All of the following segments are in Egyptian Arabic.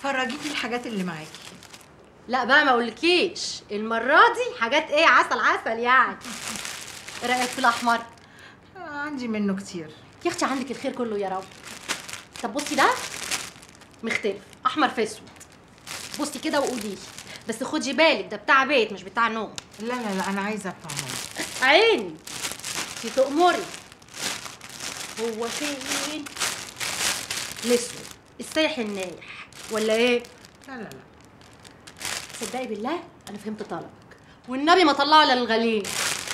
فرجيني الحاجات اللي معاكي لا بقى ما اقولكيش المره دي حاجات ايه عسل عسل يعني ايه رايك في الاحمر آه، عندي منه كتير يا اختي عندك الخير كله يا رب طب بصي ده مختلف احمر في اسود بصي كده وقولي لي بس خدي بالك ده بتاع بيت مش بتاع نوم لا لا لا انا عايزه بتاع ماما عيني انتي تأمري هو فين الاسود السايح النايح ولا ايه لا لا لا تصدقي بالله انا فهمت طلبك والنبي ما طلعه الا للغليل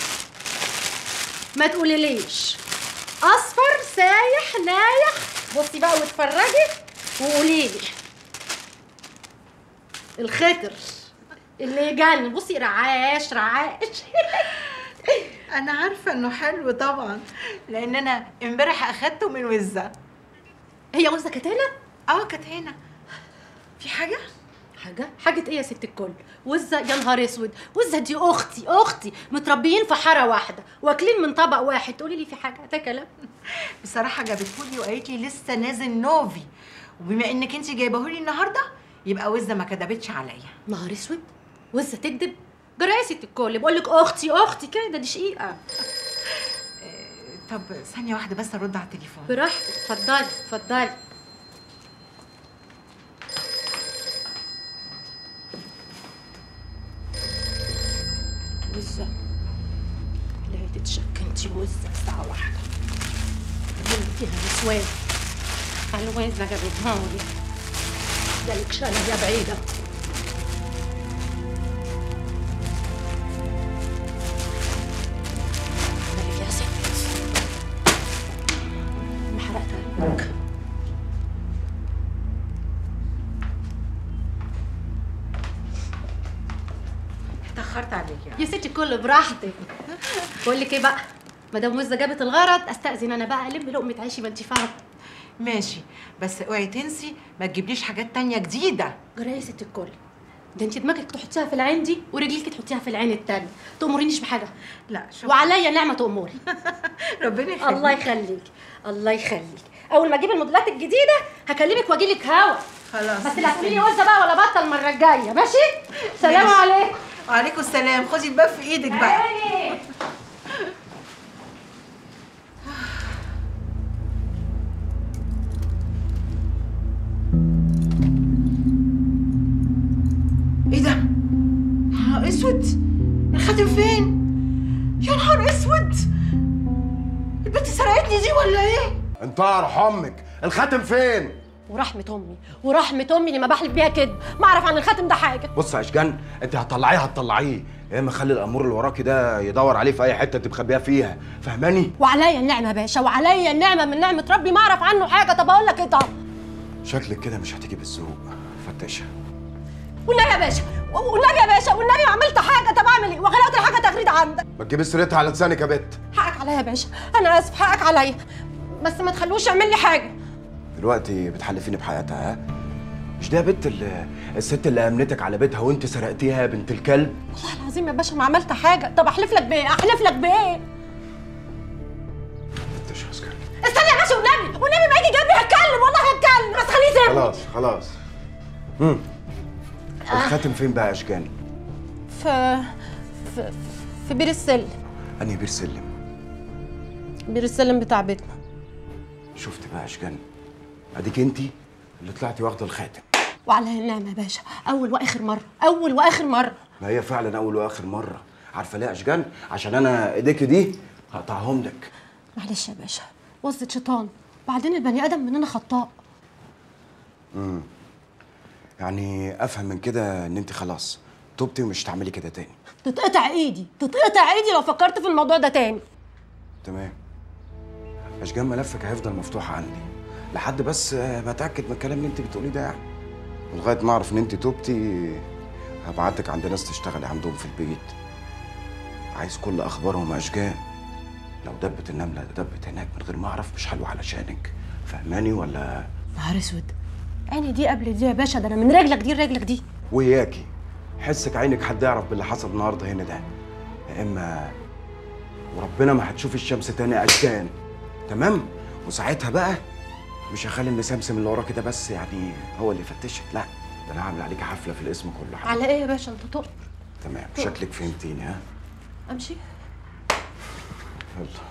ما تقوليليش اصفر سايح نايح بصي بقى واتفرجي وقولي لي الخطر اللي يجنن بصي رعاش رعاش انا عارفه انه حلو طبعا لان انا امبارح اخدته من وزه هي وزه كانت هنا اه كانت هنا في حاجه حاجه حاجه ايه يا ست الكل وزه يا نهار اسود وزه دي اختي اختي متربيين في حاره واحده واكلين من طبق واحد تقولي لي في حاجه ده كلام بصراحه جابتهولي وقالت لي لسه نازل نوفي وبما انك انت جايبهولي النهارده يبقى وزه ما كدبتش عليا نهار اسود وزه تكذب جرى يا ست الكل بقول لك اختي اختي كده دي شقيقه طب ثانيه واحده بس ارد على التليفون براحتك اتفضلي اتفضلي وزة لا تتشك انتي وزة الساعة واحدة اللي فيها نسوان الوزة جابتها لي جالك شالة يا بعيدة مالك يا ست ما حرقت قلبك اتاخرت عليك يعني يا ستي كل براحتك بقول لك ايه بقى مدام وزه جابت الغرض استاذن انا بقى الم لقمه عيشي ما انت فاهمه ماشي بس اوعي تنسي ما تجيبليش حاجات تانية جديدة جرى يا ست الكل ده انت دماغك تحطيها في العين دي ورجليك تحطيها في العين التانية تأمرينيش بحاجة لا شكرا وعليا نعمة تأمري ربنا يخليك الله يخليك الله يخليك أول ما أجيب الموديلات الجديدة هكلمك وأجيلك هوا خلاص بس لا تقولي لي وزة بقى ولا بطل المرة الجاية ماشي؟ سلام ماشي. عليكم وعليكم السلام خدي الباب في ايدك بقى عيني. ايه ده؟ يا نهار اسود الخاتم فين؟ يا نهار اسود البنت سرقتني دي ولا ايه؟ انت اعرف امك الخاتم فين ورحمة أمي ورحمة أمي اللي ما بحلف بيها كده ما أعرف عن الخاتم ده حاجة بص يا اشجان انت هتطلعيه هتطلعيه يا اما خلي الامور اللي وراكي ده يدور عليه في اي حته انت مخبيها فيها فاهماني وعليا النعمة يا باشا وعليا النعمة من نعمة ربي ما أعرف عنه حاجة طب أقول لك إيه طب شكلك كده مش هتيجي بالذوق فتشها والنبي يا باشا والنبي يا باشا والنبي ما عملت حاجة طب أعمل إيه وغلقت الحاجة تغريد عندك ما تجيب سيرتها على لسانك يا بت حقك عليا يا باشا أنا آسف حقك عليا بس ما تخلوش يعمل لي حاجة دلوقتي بتحلفيني بحياتها ها مش ده يا بت ال- الست اللي امنتك على بيتها وانت سرقتيها يا بنت الكلب والله العظيم يا باشا ما عملت حاجة طب أحلف لك بإيه أحلف لك بإيه فتش يا اشجان استنى يا باشا والنبي والنبي ما يجي جنبي هتكلم والله هتكلم بس خليه يسيبني خلاص خلاص امم الخاتم فين بقى يا اشجان في في في بير السلم انهي بير سلم بير السلم بتاع بيتنا شفت بقى يا اشجان اديك انت اللي طلعتي واخده الخاتم وعليا النعمة يا باشا أول وآخر مرة أول وآخر مرة ما هي فعلا اول واخر مره عارفه ليه يا اشجان عشان انا ايديك دي هقطعهم لك معلش يا باشا وزة شيطان بعدين البني آدم مننا خطاء يعني افهم من كده ان انت خلاص تبتي ومش هتعملي كده تاني تتقطع ايدي تتقطع ايدي لو فكرت في الموضوع ده تاني تمام اشجان ملفك هيفضل مفتوح عندي لحد بس ما اتاكد من الكلام اللي انت بتقوليه ده يعني ولغايه ما اعرف ان انت توبتي هبعتك عند ناس تشتغلي عندهم في البيت عايز كل اخبارهم يا اشجان لو دبت النمله دبت هناك من غير ما اعرف مش حلو علشانك فهماني ولا نهار اسود عيني دي قبل دي يا باشا ده انا من رجلك دي لرجلك دي وياكي حسك عينك حد يعرف باللي حصل النهارده هنا ده يا اما وربنا ما هتشوف الشمس تاني اشجان تمام وساعتها بقى مش هخلي ان سمسم اللي وراكي ده بس يعني هو اللي يفتشك لا ده انا هعمل عليكي حفله في الاسم كله حاجة. على ايه يا باشا انت تؤمر تمام شكلك فهمتيني ها امشي يلا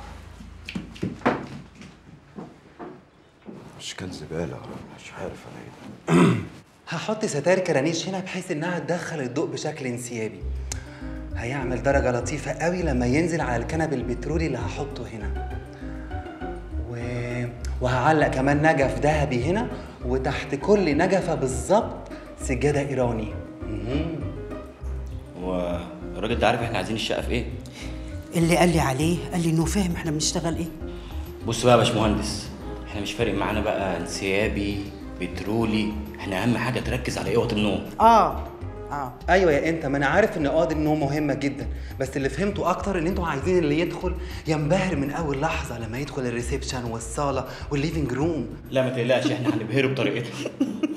اشكال زباله مش عارف انا ايه ده هحط ستاير كرانيش هنا بحيث انها تدخل الضوء بشكل انسيابي هيعمل درجة لطيفة قوي لما ينزل على الكنب البترولي اللي هحطه هنا و... وهعلق كمان نجف ذهبي هنا وتحت كل نجفة بالظبط سجادة إيراني مهم. هو الراجل ده عارف احنا عايزين الشقه في ايه اللي قال لي عليه قال لي انه فاهم احنا بنشتغل ايه بص بقى يا باشمهندس احنا مش فارق معانا بقى انسيابي بترولي احنا اهم حاجه تركز على اوضه النوم اه اه ايوه يا انت ما انا عارف ان اوضه النوم مهمه جدا بس اللي فهمته اكتر ان انتوا عايزين اللي يدخل ينبهر من اول لحظه لما يدخل الريسبشن والصاله والليفنج روم لا ما تقلقش احنا هنبهره بطريقتنا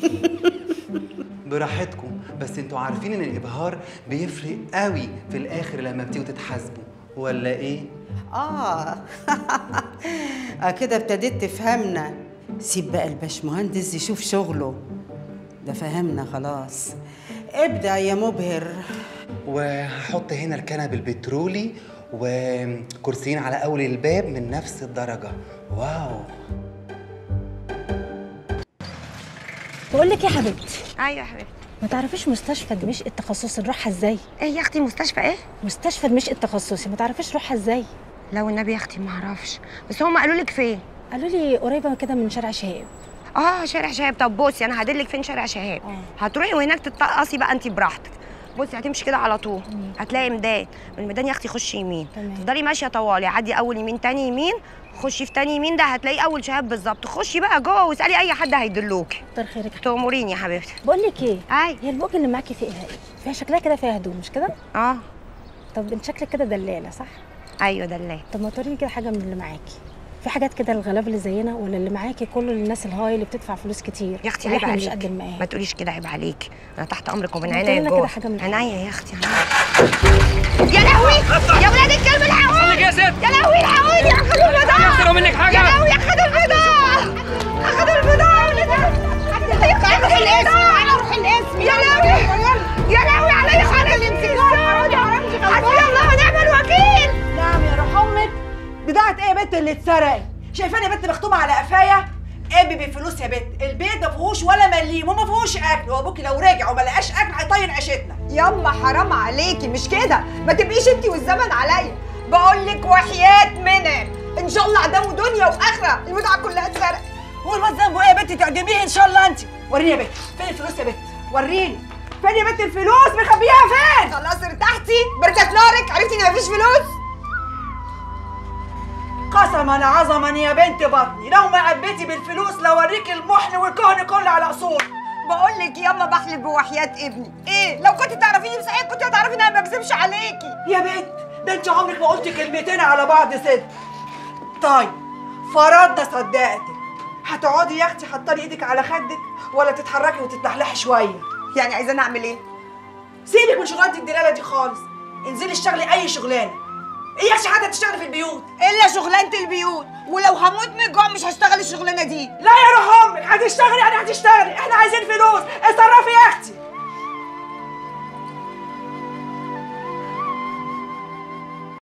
براحتكم بس انتوا عارفين ان الابهار بيفرق قوي في الاخر لما بتيجوا تتحاسبوا ولا ايه اه اه كده ابتديت تفهمنا سيب بقى الباشمهندس يشوف شغله ده فهمنا خلاص ابدأ يا مبهر وهحط هنا الكنب البترولي وكرسيين على اول الباب من نفس الدرجه واو بقول لك يا حبيبتي ايوه يا حبيبتي ما تعرفيش مستشفى دمشق التخصصي نروحها ازاي ايه يا اختي مستشفى ايه مستشفى دمشق التخصصي ما تعرفيش نروحها ازاي لو النبي يا اختي ما اعرفش بس هم قالوا لك فين قالوا لي قريبه كده من شارع شهاب اه شارع شهاب طب بصي انا هدلك فين شارع شهاب آه. هتروحي وهناك تتقصي بقى انت براحتك بصي هتمشي كده على طول هتلاقي ميدان من الميدان يا اختي خشي يمين تمام. تفضلي ماشيه طوالي عدي اول يمين تاني يمين خشي في تاني يمين ده هتلاقي اول شهاب بالظبط خشي بقى جوه واسالي اي حد هيدلوكي كتر خيرك تأمريني يا حبيبتي بقول لك ايه اي هي البوج اللي معاكي فيها ايه فيها شكلها كده فيها هدوم مش كده اه طب انت شكلك كده دلاله صح ايوه دلال طب ما توريني كده حاجه من اللي معاكي في حاجات كده للغلابه اللي زينا ولا اللي معاكي كله للناس الهاي اللي بتدفع فلوس كتير يا اختي اللي عيب احنا مش عليك قد ما المقام تقوليش كده عيب عليك انا تحت امرك ومن ما عينيا تقولي لنا جوه كده حاجة من الحاجات. عينيا يا اختي عينيا. يا لهوي يا ولاد الكلب الحقوني يا ست يا لهوي الحقوني اخدوا البضاعه يخسروا منك حاجة؟ يا لهوي اخدوا البضاعه اخدوا البضاعه يا ولاد اروح الاسم انا اروح الاسم يا لهوي يا لهوي عليا حاجه حسبي الله ونعم الوكيل نعم يا روح امك بضاعة ايه يا بنت اللي اتسرقت؟ شايفاني يا بنت مختومة على قفايا؟ ابي بالفلوس يا بنت، البيت ما فيهوش ولا مليم وما فيهوش اكل، وابوكي لو رجع وما لقاش اكل هيطين عيشتنا. ياما حرام عليكي مش كده ما تبقيش انت والزمن عليا بقول لك وحياة منى ان شاء الله عدم دنيا واخره البضاعه كلها اتسرقت هو الواد ذنبه ايه يا بنت تعجبيه ان شاء الله انت؟ وريني يا بنت، فين الفلوس يا بنت؟ وريني. فين يا بنت الفلوس؟ مخبيها فين؟ خلاص ارتحتي بركة نارك عرفتي ان مفيش فلوس قسما عظما يا بنت بطني، لو ما عبيتي بالفلوس لوريك المحن والكهن كله على اصول. بقول لك ياما بحلف بوحياة ابني ايه لو كنت تعرفيني بصحيح كنت هتعرفي ان انا ما بكذبش عليكي يا بنت ده انت عمرك ما قلتي كلمتين على بعض صدق طيب فرضنا صدقتك هتقعدي يا اختي حطلي ايدك على خدك ولا تتحركي وتتلحلحي شويه يعني عايزاني اعمل ايه سيبك من شغلانه الدلاله دي خالص انزلي اشتغلي اي شغلانه اياكش حتى تشتغلي في البيوت الا شغلانه البيوت ولو هموت من الجوع مش هشتغل الشغلانه دي لا يا روح امك هتشتغلي يعني هتشتغلي احنا عايزين فلوس اتصرفي يا اختي